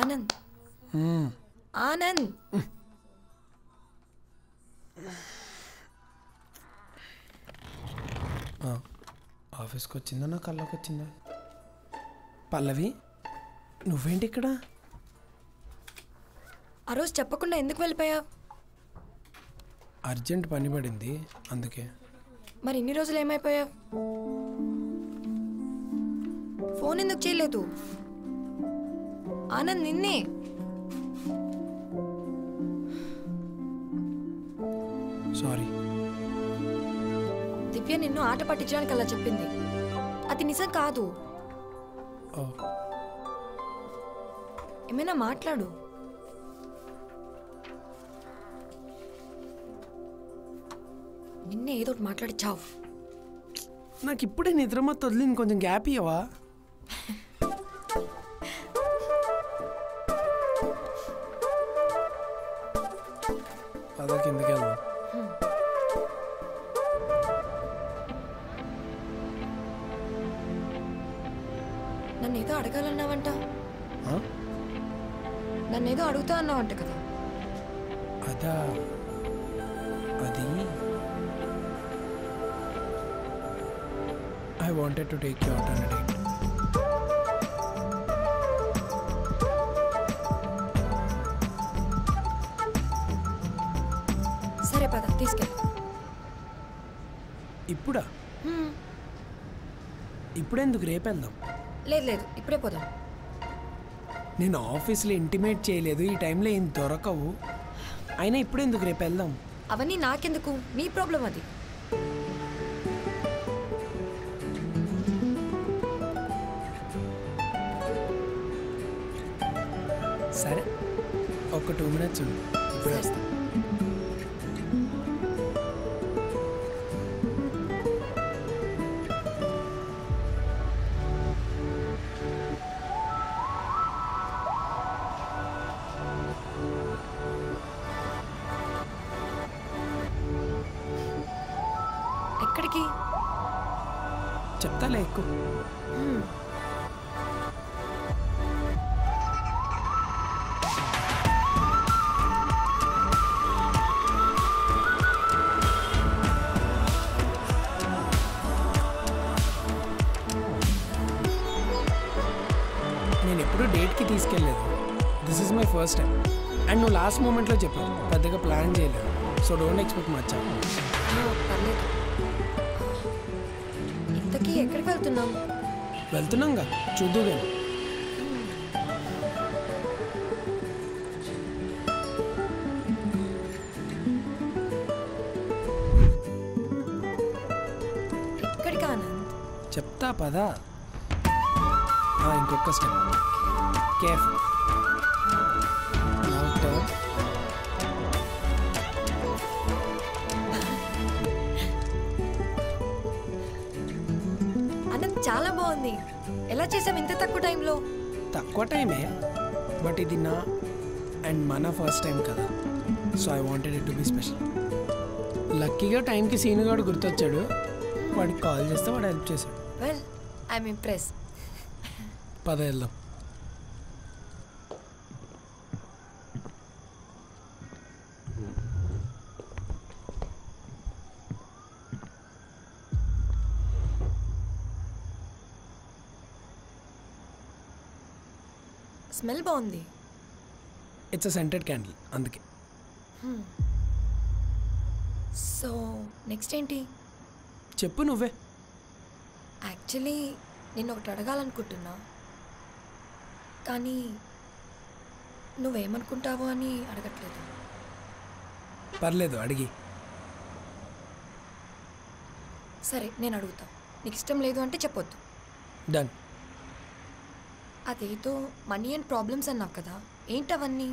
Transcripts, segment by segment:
ఆనంద్ మ్మ్. ఆనంద్ ఆ, ఆఫీస్కి వచ్చిందా నా కళ్ళకి వచ్చిందా పల్లవి నువ్వేంటి ఇక్కడ ఆ రోజు చెప్పకుండా ఎందుకు వెళ్ళిపోయావు అర్జెంట్ పని పడింది అందుకే మరి ఇన్ని రోజులు ఏమైపోయావు ఫోన్ ఎందుకు చేయలేదు ఆనంద్ నిన్నే సారీ దివ్య నిన్ను ఆట పట్టించడానికి అలా చెప్పింది అది నిజం కాదు ఓ ఏమైనా మాట్లాడు నిన్నే ఏదో ఒకటి మాట్లాడి చావు నాకు ఇప్పుడే నిద్రమత్తు వదిలింది కొంచెం గ్యాప్ ఇవ్వవా పద కిందకి వెళ్దాం నన్ను ఏదో అడగాలన్నావంట ఆ? నన్ను ఏదో అడుగుతా అన్నావంట కదా అదా అది I wanted to take you out on date సరే పద తీసుకెళ్ళు ఇప్పుడా హ్మ్. ఇప్పుడెందుకు రేపు వెళ్దాం లేదు లేదు ఇప్పుడే పోదాం నేను ఆఫీస్లో ఇంటిమేట్ చేయలేదు ఈ టైంలో ఏం దొరకవు అయినా ఇప్పుడెందుకు రేపు వెళ్దాం అవన్నీ నాకెందుకు నీ ప్రాబ్లం అది సరే ఒక టూ మినిట్స్ ఉండు ఇప్పుడు సరే. వస్తా ఎక్కడికి చెప్తాలే ఎక్కువ హ్మ్. నేను ఎప్పుడూ డేట్కి తీసుకెళ్ళలేదు this is my first time and నువ్వు లాస్ట్ మూమెంట్లో చెప్పావు పెద్దగా ప్లాన్ చేయలేదు సో డోంట్ ఎక్స్పెక్ట్ మచ్చా ఆ, పర్లేదు ఇంతకీ ఎక్కడికి వెళ్తున్నాం వెళ్తున్నాంగా చూద్దు కానీ ఎక్కడికి ఆనంద్ చెప్తా పదా ఆ, ఇంకొక స్టెప్ కేఫ్ ఆనంద్ చాలా బాగుంది ఎలా చేసాం ఇంత తక్కువ టైంలో తక్కువ టైమే బట్ ఇది నా అండ్ మన ఫస్ట్ టైం కదా so I wanted it to be special లక్కీగా టైంకి సీనుగాడు గుర్తొచ్చాడు వాడికి కాల్ చేస్తే వాడు హెల్ప్ చేశాడు వెల్ ఐఎమ్ ఇంప్రెస్ పద వెళ్దాం స్మెల్ బాగుంది ఇట్స్ అ సెంటెడ్ క్యాండిల్ అందుకే సో నెక్స్ట్ ఏంటి చెప్పు నువ్వే యాక్చువల్లీ నేను ఒకటి అడగాలనుకుంటున్నా కానీ నువ్వేమనుకుంటావో అని అడగట్లేదు పర్లేదు అడిగి సరే నేను అడుగుతా నీకు ఇష్టం లేదు అంటే చెప్పొద్దు డన్ అదేదో మనీ అండ్ ప్రాబ్లమ్స్ అన్నావు కదా ఏంటవన్నీ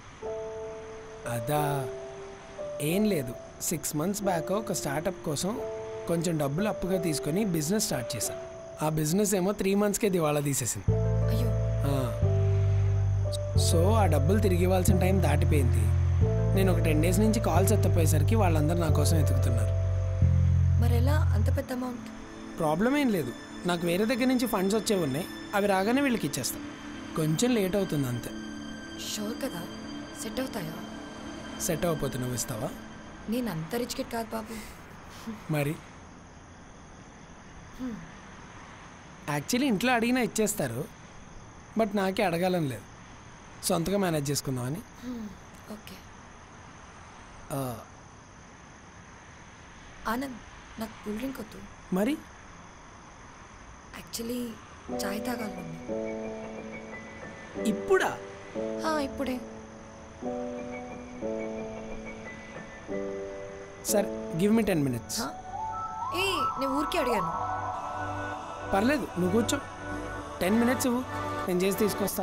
అదా ఏం లేదు సిక్స్ మంత్స్ బ్యాక్ ఒక స్టార్టప్ కోసం కొంచెం డబ్బులు అప్పుగా తీసుకొని బిజినెస్ స్టార్ట్ చేశాను ఆ బిజినెస్ ఏమో త్రీ మంత్స్కే దివాళా తీసేసింది అయ్యో ఆ. సో ఆ డబ్బులు తిరిగి ఇవ్వాల్సిన టైం దాటిపోయింది నేను ఒక టెన్ డేస్ నుంచి కాల్స్ ఎత్తపోయేసరికి వాళ్ళందరూ నా కోసం ఎతుకుతున్నారు మరి ఎలా అంత పెద్ద అమౌంట్ ప్రాబ్లం ఏం లేదు నాకు వేరే దగ్గర నుంచి ఫండ్స్ వచ్చేవి ఉన్నాయి అవి రాగానే వీళ్ళకి ఇచ్చేస్తా కొంచెం లేట్ అవుతుంది అంతే షోర్ కదా సెట్ అవుతాయా సెట్ అవ్వకపోతే నువ్వు ఇస్తావా నేను అంత రిచ్ కిట్ కాదు బాబు మరి యాక్చువల్లీ ఇంట్లో అడిగినా ఇచ్చేస్తారు బట్ నాకే అడగాలని లేదు సొంతగా మేనేజ్ చేసుకుందామని ఓకే ఆ, ఆనంద్ నాకు కూల్ డ్రింక్ వద్దు మరి యాక్చువల్లీ చాయ్ తాగాలి ఇప్పుడా ఇప్పుడే సరే గివ్ మీ టెన్ మినిట్స్ హా? ఏ నేను ఊరికే అడిగాను పర్లేదు నువ్వు కూర్చో టెన్ మినిట్స్ ఇవ్వు నేను చేసి తీసుకొస్తా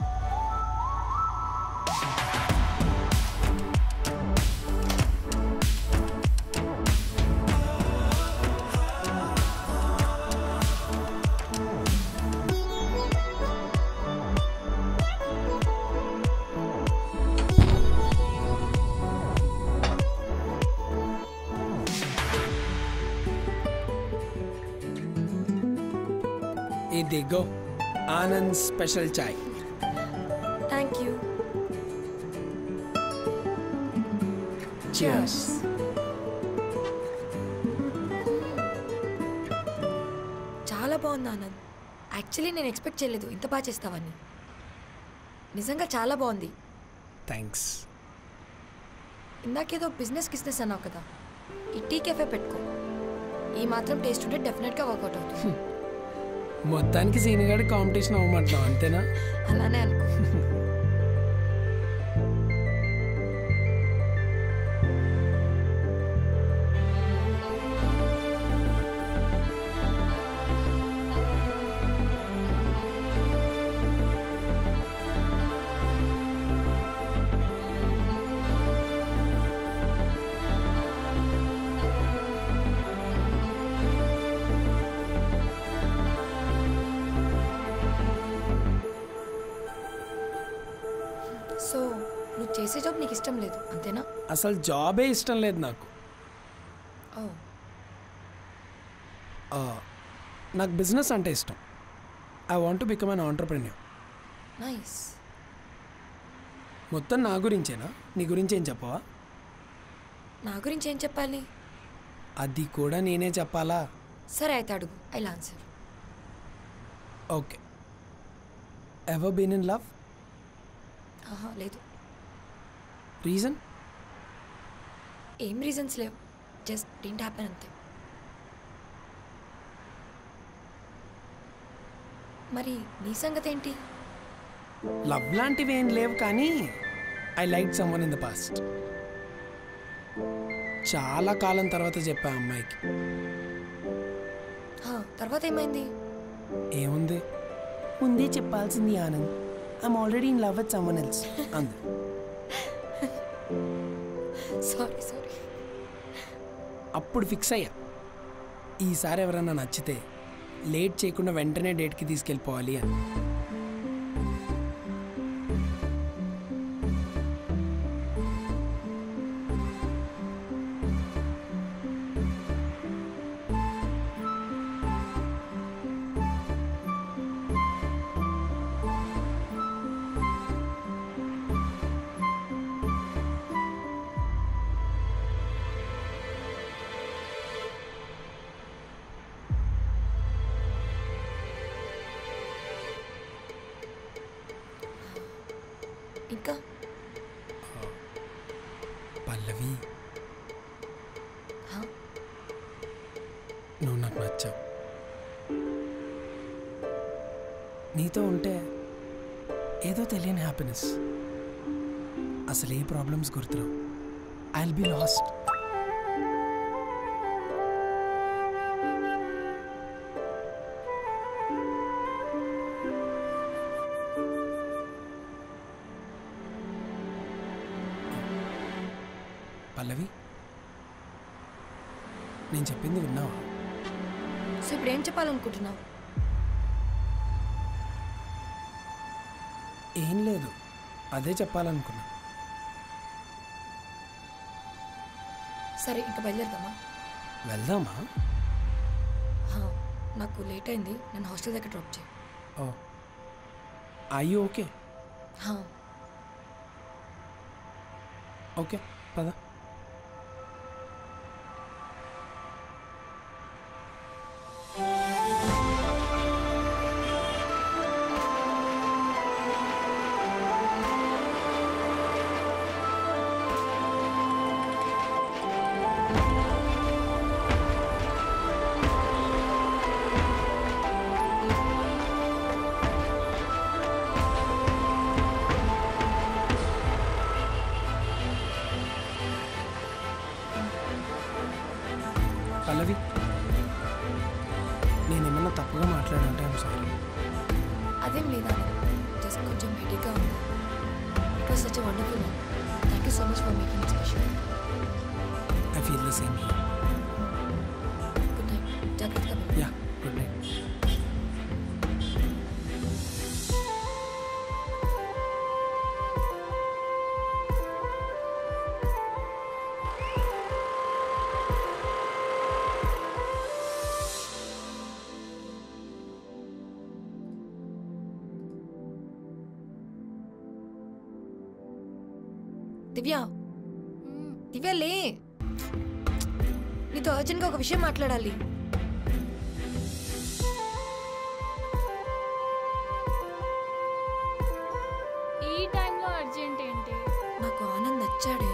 ఇదిగో ఆనంద్ స్పెషల్ చాయ్ థ్యాంక్ యూ Cheers. చాలా బాగుంది ఆనంద్ యాక్చువల్లీ నేను ఎక్స్పెక్ట్ చేయలేదు ఇంత బాగా చేస్తావని నిజంగా చాలా బాగుంది థ్యాంక్స్ ఇందాకేదో బిజినెస్ బిజినెస్ అన్నావు కదా ఈ టీ కెఫే పెట్టుకో ఈ మాత్రం టేస్ట్ ఉంటే డెఫినెట్గా వర్కౌట్ అవుతుంది మొత్తానికి సీనిగాడి కాంపిటీషన్ అవ్వమంటున్నావు అంతేనా అలానే అనుకో సో నువ్వు చేసే జాబ్ నీకు ఇష్టం లేదు అంతేనా అసలు జాబే ఇష్టం లేదు నాకు ఓ ఆ, నాకు బిజినెస్ అంటే ఇష్టం I want become an entrepreneur nice మొత్తం నా గురించేనా నీ గురించి ఏం చెప్పవా నా గురించి ఏం చెప్పాలి అది కూడా నేనే చెప్పాలా సరే అయితే అడుగు I answer okay ever been in love ఆహా లేదు రీజన్ ఏం రీజన్స్ లేవు జస్ట్ డింట్ హ్యాపెన్ అంతే మరి నీ సంగతి ఏంటి లవ్ లాంటివి ఏం లేవు కానీ I like someone in the past చాలా కాలం తర్వాత చెప్పా అమ్మాయికి హా, తర్వాత ఏమైంది ఏముంది ముందే చెప్పాల్సింది Anand I'm already in love with someone else అంది సారీ సారీ అప్పుడు ఫిక్స్ అయ్యా ఈసారి ఎవరన్నా నచ్చితే లేట్ చేయకుండా వెంటనే డేట్కి తీసుకెళ్ళిపోవాలి అని ఇంకా పల్లవి హా, నువ్వు నాకు నచ్చావు నీతో ఉంటే ఏదో తెలియని హ్యాపీనెస్ అసలు ఏ ప్రాబ్లమ్స్ గుర్తురావు I will be lost Pallavi నేను చెప్పింది విన్నావా సో ఇప్పుడు ఏం చెప్పాలనుకుంటున్నావు ఏం లేదు అదే చెప్పాలనుకున్నా సరే ఇంకా బయలుదేరదామా వెళ్దామా హా, నాకు లేట్ అయింది నేను హాస్టల్ దగ్గర డ్రాప్ చేయి ఓ ఐ ఓకే హా, ఓకే పద పల్లవి నేనేమన్నా తప్పుగా మాట్లాడంటే ఐమ్ సారీ అదేం లేదా జస్ట్ కొంచెం హెడేక్గా ఉంది it was such wonderful thank you so much for making special I feel the same good night జాగ్రత్తగా వెళ్ళు. Yeah good night Divya Divya లే నీతో అర్జెంట్గా ఒక విషయం మాట్లాడాలి ఈ టైంలో అర్జెంట్ ఏంటి నాకు ఆనంద్ నచ్చాడే